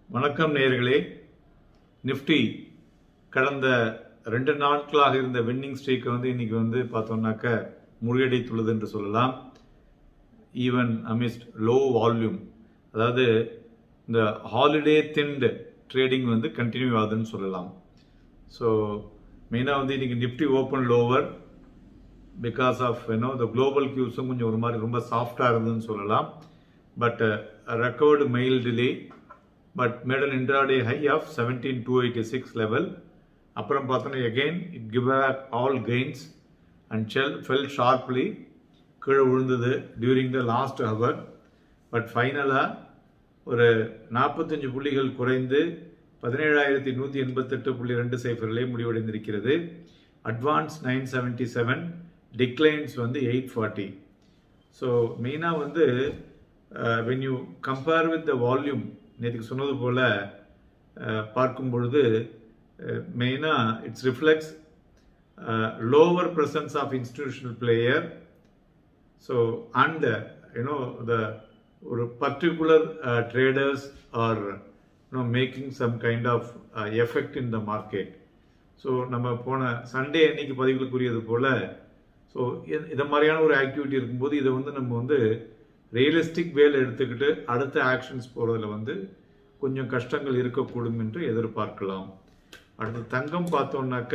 வணக்கம் நேயர்களே நிஃப்டி கடந்த ரெண்டு நாட்களாக இருந்த வின்னிங் ஸ்ட்ரீக்கை வந்து இன்னைக்கு வந்து பார்த்தோம்னாக்க முறியடித்துள்ளது என்று சொல்லலாம் ஈவன் அமிஸ்ட் லோ வால்யூம் அதாவது இந்த ஹாலிடே தின்டு ட்ரேடிங் வந்து கண்டினியூ ஆகுதுன்னு சொல்லலாம் ஸோ மெயினாக வந்து இன்னைக்கு Nifty open lower because of you know the global கியூஸும் கொஞ்சம் ஒரு மாதிரி ரொம்ப சாஃப்டாக இருந்ததுன்னு சொல்லலாம் but recovered mail delay but made an intraday high of seventeen two eighty six level அப்புறம் பார்த்தோன்னா again it give back all gains and sell fell sharply கீழே விழுந்தது during the last hour but ஃபைனலாக ஒரு நாற்பத்தஞ்சு புள்ளிகள் குறைந்து பதினேழாயிரத்தி நூற்றி எண்பத்தெட்டு புள்ளி ரெண்டு சைஃபர்களே முடிவடைந்திருக்கிறது advance nine seventy seven declines வந்து எயிட் ஃபார்ட்டி ஸோ மெயினாக வந்து when you compare with the volume நேற்றுக்கு சொன்னது போல் பார்க்கும் பொழுது மெயினாக it's reflects lower presence of institutional player so and you know the ஒரு particular traders are you know making some kind of effect in the market so நம்ம போன சண்டே அன்னைக்கு பதிவுகள் கூறியது போல் ஸோ இந்த மாதிரியான ஒரு ஆக்டிவிட்டி இருக்கும்போது இதை வந்து நம்ம வந்து ரியலிஸ்டிக் வேல் எடுத்துக்கிட்டு அடுத்த ஆக்ஷன்ஸ் போகிறதுல வந்து கொஞ்சம் கஷ்டங்கள் இருக்கக்கூடும் என்று எதிர்பார்க்கலாம் அடுத்து தங்கம் பார்த்தோம்னாக்க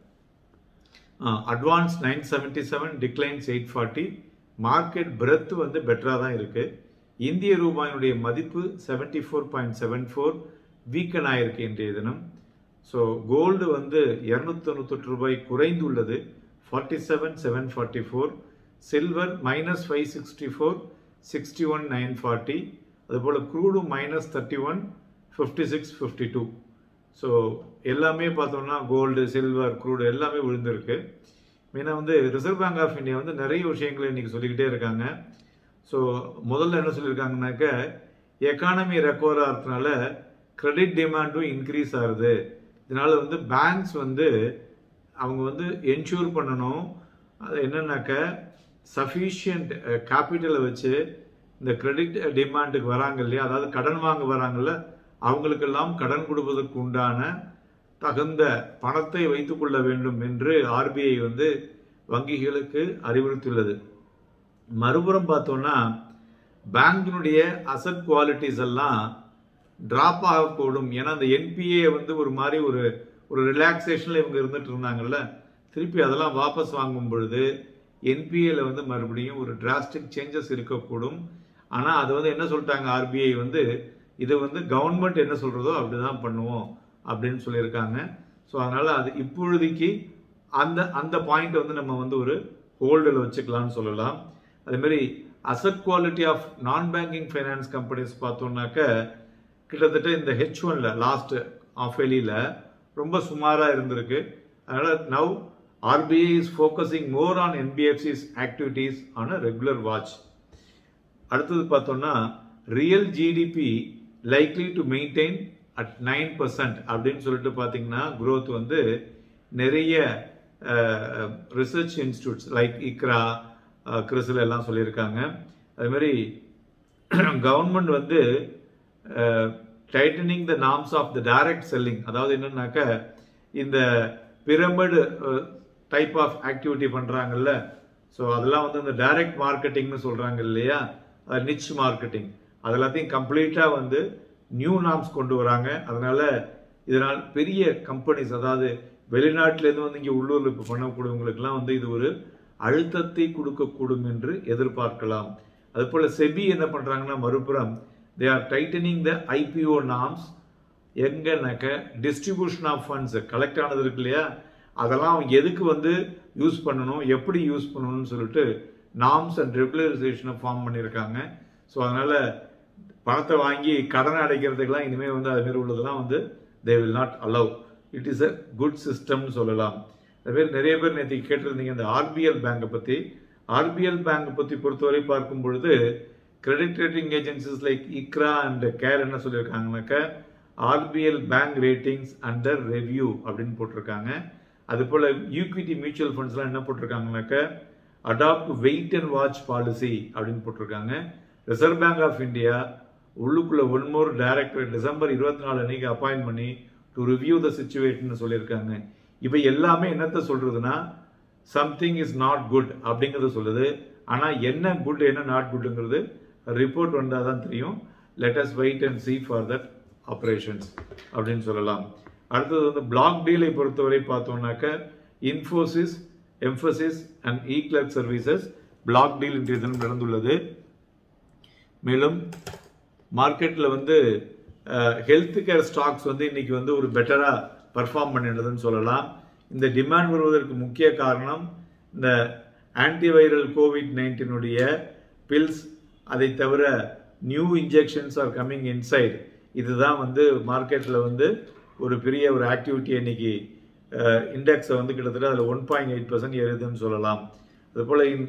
advance nine seventy seven declines eight forty market breadth வந்து பெட்டராக தான் இருக்குது இந்திய ரூபாயினுடைய மதிப்பு seventy four point seven four weaken ஆயிருக்கு இன்றைய தினம் ஸோ கோல்டு வந்து இரநூத்தி தொண்ணூத்தெட்டு ரூபாய் குறைந்துள்ளது forty seven seven forty four silver minus five sixty four sixty one nine forty அதுபோல் crude minus thirty one fifty six fifty two so எல்லாமே பார்த்தோம்னா கோல்டு சில்வர் க்ரூடு எல்லாமே விழுந்திருக்கு மெயினாக வந்து ரிசர்வ் பேங்க் ஆஃப் இந்தியா வந்து நிறைய விஷயங்களை இன்றைக்கி சொல்லிக்கிட்டே இருக்காங்க ஸோ முதல்ல என்ன சொல்லியிருக்காங்கனாக்க எக்கானமி ரெக்கவர் ஆகிறதுனால கிரெடிட் டிமாண்டும் இன்க்ரீஸ் ஆகுது இதனால் வந்து பேங்க்ஸ் வந்து அவங்க வந்து என்ஷூர் பண்ணணும் அது என்னன்னாக்க சஃபிஷியன்ட் கேபிட்டலை வச்சு இந்த கிரெடிட் டிமாண்டுக்கு வராங்க இல்லையா அதாவது கடன் வாங்க வராங்கல்ல அவங்களுக்கெல்லாம் கடன் கொடுப்பதற்கு உண்டான தகுந்த பணத்தை வைத்துக்கொள்ள வேண்டும் என்று ஆர்பிஐ வந்து வங்கிகளுக்கு அறிவுறுத்தியுள்ளது மறுபுறம் பார்த்தோம்னா பேங்கினுடைய அசட் குவாலிட்டிஸ் எல்லாம் டிராப் ஆகக்கூடும் ஏன்னா அந்த என்பிஏ வந்து ஒரு மாதிரி ஒரு ஒரு ரிலாக்ஸேஷனில் இவங்க இருந்துட்டு இருந்தாங்கல்ல திருப்பி அதெல்லாம் வாபஸ் வாங்கும் பொழுது என்பிஏல வந்து மறுபடியும் ஒரு டிராஸ்டிக் சேஞ்சஸ் இருக்கக்கூடும் ஆனால் அது வந்து என்ன சொல்லிட்டாங்க ஆர்பிஐ வந்து இது வந்து கவர்மெண்ட் என்ன சொல்கிறதோ அப்படி தான் பண்ணுவோம் அப்படின்னு சொல்லியிருக்காங்க ஸோ அதனால் அது இப்பொழுதைக்கு அந்த அந்த பாயிண்ட் வந்து நம்ம வந்து ஒரு ஹோல்டில் வச்சுக்கலாம்னு சொல்லலாம் அதேமாரி asset quality of non banking finance companies பார்த்தோம்னாக்க கிட்டத்தட்ட இந்த ஹெச் ஒன்ல லாஸ்ட் ஆஃப் வெளியில் ரொம்ப சுமாராக இருந்திருக்கு அதனால் now RBI is focusing more on NBFCs activities on a regular watch அடுத்தது பார்த்தோம்னா real GDP likely to maintain at nine percent அப்படின்னு சொல்லிட்டு பார்த்தீங்கன்னா குரோத் வந்து நிறைய research institutes like ICRA CRISIL எல்லாம் சொல்லியிருக்காங்க அதுமாரி கவர்மெண்ட் வந்து tightening the norms of the direct selling அதாவது என்னன்னாக்க இந்த பிரமிடு டைப் ஆஃப் ஆக்டிவிட்டி பண்ணுறாங்கல்ல ஸோ அதெல்லாம் வந்து இந்த டைரக்ட் மார்க்கெட்டிங்னு சொல்கிறாங்க இல்லையா நிச் மார்க்கெட்டிங் அது எல்லாத்தையும் கம்ப்ளீட்டாக வந்து நியூ நாம்ஸ் கொண்டு வராங்க அதனால இதனால் பெரிய கம்பெனிஸ் அதாவது வெளிநாட்டிலேருந்து வந்து இங்கே உள்ளூரில் இப்போ பண்ணக்கூடியவங்களுக்குலாம் வந்து இது ஒரு அழுத்தத்தை கொடுக்கக்கூடும் என்று எதிர்பார்க்கலாம் அதுபோல் செபி என்ன பண்ணுறாங்கன்னா மறுபுறம் they are tightening the IPO norms எங்கன்னாக்க டிஸ்ட்ரிபியூஷன் ஆஃப் ஃபண்ட்ஸ் கலெக்ட் ஆனது இருக்கு இல்லையா அதெல்லாம் அவங்க எதுக்கு வந்து யூஸ் பண்ணணும் எப்படி யூஸ் பண்ணணும்னு சொல்லிட்டு நாம்ஸ் அண்ட் ரெகுலரைசேஷனை ஃபார்ம் பண்ணியிருக்காங்க ஸோ அதனால் பணத்தை வாங்கி கடனை அடைக்கிறதுக்கெல்லாம் இனிமேல் வந்து அதுமாரி உள்ளதெல்லாம் வந்து they will not allow it is a good சிஸ்டம்னு சொல்லலாம் அதுமாரி நிறைய பேர் நேற்று கேட்டிருந்தீங்க இந்த ஆர்பிஎல் பேங்கை பற்றி ஆர்பிஎல் பேங்கை பற்றி பொறுத்தவரை பார்க்கும் பொழுது credit rating agencies like ICRA and CARE என்ன சொல்லியிருக்காங்கனாக்க RBL bank ratings under review அப்படின்னு போட்டிருக்காங்க அது போல் ஈக்விட்டி மியூச்சுவல் ஃபண்ட்ஸ்லாம் என்ன போட்டிருக்காங்கனாக்க adopt wait and watch policy அப்படின்னு போட்டிருக்காங்க ரிசர்வ் பேங்க் ஆஃப் இந்தியா உள்ளுக்குள்ள ஒன் மோர் டைரக்டர் டிசம்பர் இருபத்தி நாலு அன்னைக்கு அப்பாயின்ட் பண்ணி டு ரிவ்யூ த சுச்சுவேஷன் சொல்லியிருக்காங்க இவை எல்லாமே என்னத்த சொல்றதுன்னா சம்திங் இஸ் நாட் குட் அப்படிங்கறத சொல்லுது ஆனா என்ன குட் என்ன நாட் குட்ங்கிறது ரிப்போர்ட் வந்தால் தான் தெரியும் let us wait and see for that operations அப்படின்னு சொல்லலாம் அடுத்தது வந்து பிளாக் டீலை பொறுத்தவரை பார்த்தோம்னாக்க Infosys Mphasis and eClerx services block deal இன்றைய தினம் நடந்துள்ளது மேலும் மார்க்கெட்டில் வந்து ஹெல்த் கேர் ஸ்டாக்ஸ் வந்து இன்னைக்கு வந்து ஒரு பெட்டராக பர்ஃபார்ம் பண்ணிடுதுன்னு சொல்லலாம் இந்த டிமாண்ட் வருவதற்கு முக்கிய காரணம் இந்த ஆன்டிவைரல் கோவிட் நைன்டீனுடைய பில்ஸ் அதை தவிர new injections are coming inside இதுதான் வந்து மார்க்கெட்டில் வந்து ஒரு பெரிய ஒரு ஆக்டிவிட்டி இன்னைக்கு இண்டெக்ஸை வந்து கிட்டத்தட்ட அதில் ஒன் பாயிண்ட் எயிட் பர்சன்ட் ஏறுதுன்னு சொல்லலாம் அதுபோல் இன்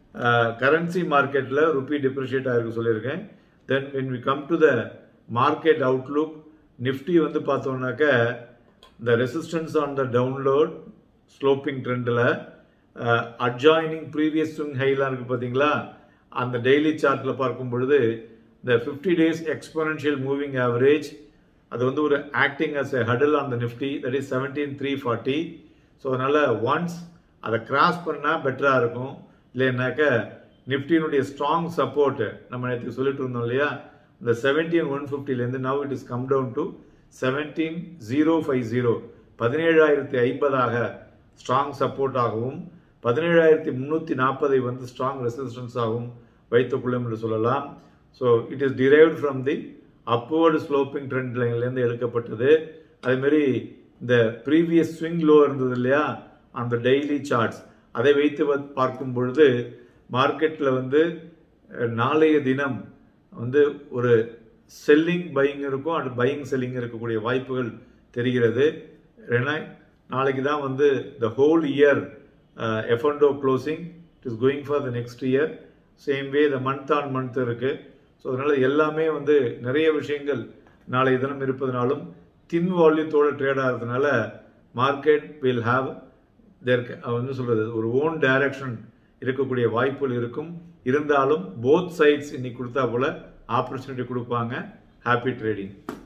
கரன்சி மார்க்கெட்டில் ருப்பி டிப்ரிஷியேட் ஆகிருக்கு சொல்லியிருக்கேன் then when we come to the market outlook Nifty வந்து பார்த்தோம்னாக்க இந்த resistance on the download sloping ட்ரெண்டில் அட்ஜாயினிங் ப்ரீவியஸ் ஸ்விங் ஹைலாம் இருக்குது பார்த்தீங்களா அந்த டெய்லி சார்ட்டில் பார்க்கும் பொழுது இந்த fifty days exponential moving average அது வந்து ஒரு acting as a hurdle on the Nifty that is seventeen three forty so அதனால் ஒன்ஸ் அதை கிராஸ் பண்ணால் பெட்டராக இருக்கும் இல்லைன்னாக்க நிஃப்டியினுடைய ஸ்ட்ராங் சப்போர்ட் நம்ம நேற்று சொல்லிட்டு இருந்தோம் இல்லையா இந்த செவன்டீன் ஒன் ஃபிஃப்டிலேருந்து now it is come down to seventeen zero five zero பதினேழாயிரத்தி ஐம்பதாக ஸ்ட்ராங் சப்போர்ட் ஆகவும் பதினேழாயிரத்தி முந்நூற்றி நாற்பதை வந்து ஸ்ட்ராங் ரெசிஸ்டன்ஸ் ஆகவும் வைத்துக்கொள்ளும் என்று சொல்லலாம் so it is drived from the upward sloping trend லைன்லேருந்து எடுக்கப்பட்டது அதேமாரி இந்த ப்ரீவியஸ் ஸ்விங் லோ இருந்தது இல்லையா அந்த டெய்லி சார்ட்ஸ் அதை வைத்து பார்க்கும் பொழுது மார்க்கெட்டில் வந்து நாளைய தினம் வந்து ஒரு செல்லிங் பையிங் இருக்கும் அண்ட் பையிங் செல்லிங் இருக்கக்கூடிய வாய்ப்புகள் தெரிகிறது ஏன்னா நாளைக்கு தான் வந்து the whole year F and O closing it is going for the next year same way the month on month இருக்கு ஸோ அதனால எல்லாமே வந்து நிறைய விஷயங்கள் நாளைய தினம் இருப்பதனாலும் தின் வால்யூத்தோட ட்ரேட் ஆகிறதுனால மார்க்கெட் வில் ஹாவ் தேர் வந்து சொல்றது ஒரு ஓன் டைரக்ஷன் இருக்கக்கூடிய வாய்ப்புகள் இருக்கும் இருந்தாலும் போத் சைட்ஸ் இன்னைக்கு கொடுத்தா போல ஆப்பர்ச்சுனிட்டி கொடுப்பாங்க ஹாப்பி ட்ரேடிங்